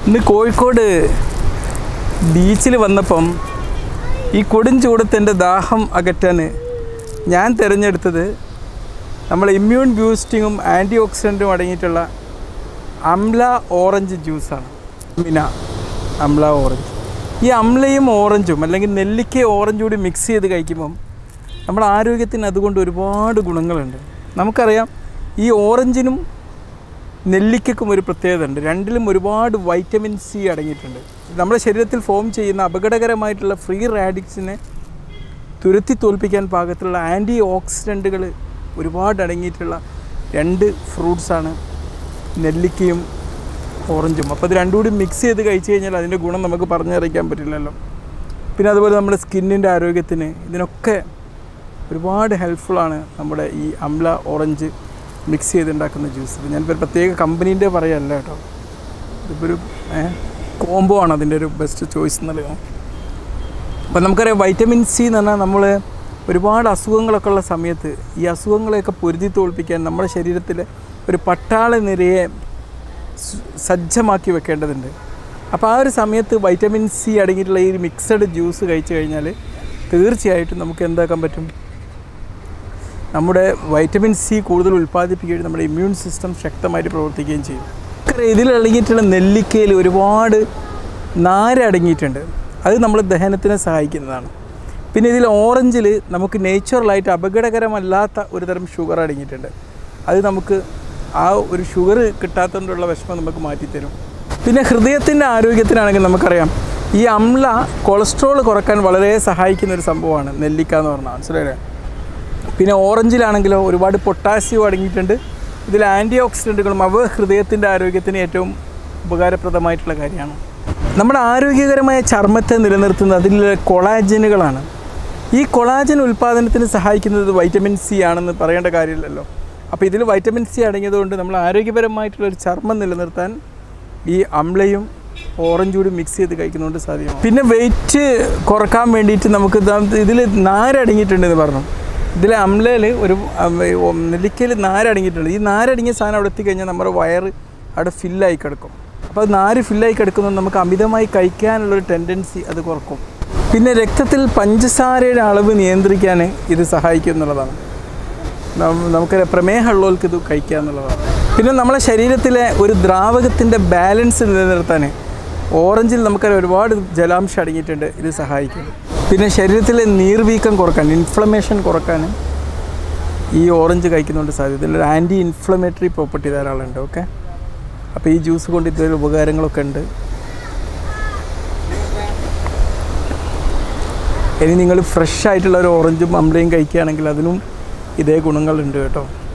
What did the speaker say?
ഇന്ന് കോഴിക്കോട് ബീച്ചിൽ വന്നപ്പം ഈ കൊടും ചൂടത്ത് എൻ്റെ ദാഹം അകറ്റാൻ ഞാൻ തിരഞ്ഞെടുത്തത് നമ്മൾ ഇമ്മ്യൂൺ ബൂസ്റ്റിങ്ങും ആൻറ്റി ഓക്സിഡൻറ്റും അടങ്ങിയിട്ടുള്ള അംല ഓറഞ്ച് ജ്യൂസാണ് മിന അംല ഓറഞ്ച് ഈ അംലയും ഓറഞ്ചും അല്ലെങ്കിൽ നെല്ലിക്കയും ഓറഞ്ചും കൂടി മിക്സ് ചെയ്ത് കഴിക്കുമ്പം നമ്മുടെ ആരോഗ്യത്തിന് അതുകൊണ്ട് ഒരുപാട് ഗുണങ്ങളുണ്ട് നമുക്കറിയാം ഈ ഓറഞ്ചിനും നെല്ലിക്കയ്ക്കും ഒരു പ്രത്യേകത ഉണ്ട് രണ്ടിലും ഒരുപാട് വൈറ്റമിൻ സി അടങ്ങിയിട്ടുണ്ട് നമ്മുടെ ശരീരത്തിൽ ഫോം ചെയ്യുന്ന അപകടകരമായിട്ടുള്ള ഫ്രീ റാഡിക്സിനെ തുരത്തി തോൽപ്പിക്കാൻ പാകത്തിലുള്ള ആൻറ്റി ഓക്സിഡൻറ്റുകൾ ഒരുപാട് അടങ്ങിയിട്ടുള്ള രണ്ട് ഫ്രൂട്ട്സാണ് നെല്ലിക്കയും ഓറഞ്ചും അപ്പോൾ ഇത് രണ്ടും കൂടി മിക്സ് ചെയ്ത് കഴിച്ച് കഴിഞ്ഞാൽ അതിൻ്റെ ഗുണം നമുക്ക് പറഞ്ഞറിയിക്കാൻ പറ്റില്ലല്ലോ പിന്നെ അതുപോലെ നമ്മുടെ സ്കിന്നിൻ്റെ ആരോഗ്യത്തിന് ഇതിനൊക്കെ ഒരുപാട് ഹെൽപ്ഫുള്ളാണ് നമ്മുടെ ഈ അംല ഓറഞ്ച് മിക്സ് ചെയ്തുണ്ടാക്കുന്ന ജ്യൂസ് ഇത് ഞാനിപ്പോൾ ഒരു പ്രത്യേക കമ്പനീൻ്റെ പറയല്ല കേട്ടോ ഇതിപ്പോൾ ഒരു കോംബോ ആണ് അതിൻ്റെ ഒരു ബെസ്റ്റ് ചോയ്സ് എന്നുള്ളത് അപ്പം നമുക്കറിയാം വൈറ്റമിൻ സി എന്ന് പറഞ്ഞാൽ നമ്മൾ ഒരുപാട് അസുഖങ്ങളൊക്കെ ഉള്ള സമയത്ത് ഈ അസുഖങ്ങളെയൊക്കെ പൊരുതി തോൽപ്പിക്കാൻ നമ്മുടെ ശരീരത്തിൽ ഒരു പട്ടാള നിരയെ സ- സജ്ജമാക്കി വെക്കേണ്ടതുണ്ട് അപ്പോൾ ആ ഒരു സമയത്ത് വൈറ്റമിൻ സി അടങ്ങിയിട്ടുള്ള ഈ മിക്സഡ് ജ്യൂസ് കഴിച്ചു കഴിഞ്ഞാൽ തീർച്ചയായിട്ടും നമുക്ക് എന്താക്കാൻ പറ്റും നമ്മുടെ വൈറ്റമിൻ സി കൂടുതൽ ഉൽപ്പാദിപ്പിക്കുകയും നമ്മുടെ ഇമ്മ്യൂൺ സിസ്റ്റം ശക്തമായിട്ട് പ്രവർത്തിക്കുകയും ചെയ്യും നമുക്കറിയാം ഇതിൽ അടങ്ങിയിട്ടുള്ള നെല്ലിക്കയിൽ ഒരുപാട് നാര് അടങ്ങിയിട്ടുണ്ട് അത് നമ്മൾ ദഹനത്തിനെ സഹായിക്കുന്നതാണ് പിന്നെ ഇതിൽ ഓറഞ്ചിൽ നമുക്ക് നേച്ചുറലായിട്ട് അപകടകരമല്ലാത്ത ഒരു തരം ഷുഗർ അടങ്ങിയിട്ടുണ്ട് അത് നമുക്ക് ആ ഒരു ഷുഗർ കിട്ടാത്തതുകൊണ്ടുള്ള വിഷമം നമുക്ക് മാറ്റിത്തരും പിന്നെ ഹൃദയത്തിൻ്റെ ആരോഗ്യത്തിനാണെങ്കിൽ നമുക്കറിയാം ഈ അമ്ല കൊളസ്ട്രോൾ കുറക്കാൻ വളരെ സഹായിക്കുന്ന ഒരു സംഭവമാണ് നെല്ലിക്ക എന്ന് പറഞ്ഞാൽ മനസ്സിലായില്ലേ പിന്നെ ഓറഞ്ചിലാണെങ്കിലോ ഒരുപാട് പൊട്ടാസ്യം അടങ്ങിയിട്ടുണ്ട് ഇതിൽ ആൻറ്റി ഓക്സിഡൻറ്റുകളും അവ ഹൃദയത്തിൻ്റെ ആരോഗ്യത്തിന് ഏറ്റവും ഉപകാരപ്രദമായിട്ടുള്ള കാര്യമാണ് നമ്മുടെ ആരോഗ്യകരമായ ചർമ്മത്തെ നിലനിർത്തുന്നത് അതിലെ കൊളാജനുകളാണ് ഈ കൊളാജൻ ഉൽപ്പാദനത്തിന് സഹായിക്കുന്നത് വൈറ്റമിൻ സി ആണെന്ന് പറയേണ്ട കാര്യമില്ലല്ലോ അപ്പോൾ ഇതിൽ വൈറ്റമിൻ സി അടങ്ങിയതുകൊണ്ട് നമ്മൾ ആരോഗ്യപരമായിട്ടുള്ള ഒരു ചർമ്മം നിലനിർത്താൻ ഈ അമ്ലയും ഓറഞ്ചും കൂടി മിക്സ് ചെയ്ത് കഴിക്കുന്നതുകൊണ്ട് സാധ്യമാണ് പിന്നെ വെയിറ്റ് കുറക്കാൻ വേണ്ടിയിട്ട് നമുക്ക് ഇതിൽ നാരടങ്ങിയിട്ടുണ്ടെന്ന് പറഞ്ഞു ഇതിൽ അമ്ലയിൽ ഒരു നെല്ലിക്കയിൽ നാരടങ്ങിയിട്ടുണ്ട് ഈ നാരടങ്ങിയ സാധനം അവിടെ എത്തിക്കഴിഞ്ഞാൽ നമ്മുടെ വയറ് അവിടെ ഫില്ലായി കിടക്കും അപ്പോൾ അത് നാര് ഫില്ലായി കിടക്കുന്നത് നമുക്ക് അമിതമായി കഴിക്കാനുള്ളൊരു ടെൻഡൻസി അത് കുറക്കും പിന്നെ രക്തത്തിൽ പഞ്ചസാരയുടെ അളവ് നിയന്ത്രിക്കാൻ ഇത് സഹായിക്കും എന്നുള്ളതാണ് നം- നമുക്ക് പ്രമേഹമുള്ളവർക്ക് ഇത് കഴിക്കുക എന്നുള്ളതാണ് പിന്നെ നമ്മളെ ശരീരത്തിലെ ഒരു ദ്രാവകത്തിൻ്റെ ബാലൻസ് നിലനിർത്താൻ ഓറഞ്ചിൽ നമുക്കറിയാം ഒരുപാട് ജലാംശം അടങ്ങിയിട്ടുണ്ട് ഇത് സഹായിക്കും പിന്നെ ശരീരത്തിലെ നീർവീക്കം കുറക്കാൻ ഇൻഫ്ലമേഷൻ കുറക്കാൻ ഈ ഓറഞ്ച് കഴിക്കുന്നതുകൊണ്ട് സാധ്യത ഇതിലൊരു ആൻറ്റി ഇൻഫ്ലമേറ്ററി പ്രോപ്പർട്ടി ധാരാളമുണ്ട് ഓക്കെ അപ്പോൾ ഈ ജ്യൂസ് കൊണ്ട് ഇതുവരെ ഉപകാരങ്ങളൊക്കെ ഉണ്ട് ഇനി നിങ്ങൾ ഫ്രഷ് ആയിട്ടുള്ള ഒരു ഓറഞ്ചും അമ്ലയും കഴിക്കുകയാണെങ്കിൽ അതിനും ഇതേ ഗുണങ്ങളുണ്ട് കേട്ടോ